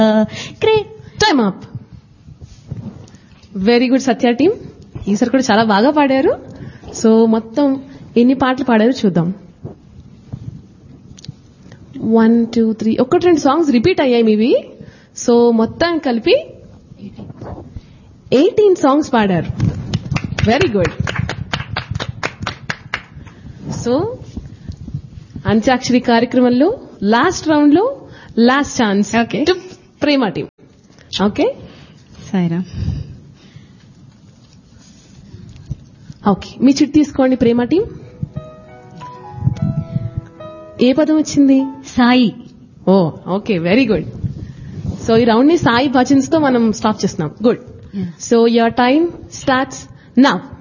Great time up very good Satya team ఈసారి కూడా చాలా బాగా పాడారు సో మొత్తం ఎన్ని పాటలు పాడారు చూద్దాం వన్ టూ త్రీ ఒకటి రెండు సాంగ్స్ రిపీట్ అయ్యాయి మీవి సో మొత్తం కలిపి ఎయిటీన్ సాంగ్స్ పాడారు వెరీ గుడ్ సో అంత్యాక్షరి కార్యక్రమంలో లాస్ట్ రౌండ్ లో last chance Okay. To Prema team okay Saira okay మీ చిట్ తీసుకోండి ప్రేమ టీం ఏ పదం వచ్చింది Sai oh okay very good so ఈ రౌండ్ ని సాయి భజన్స్ తో మనం స్టాప్ చేస్తున్నాం good so your time starts now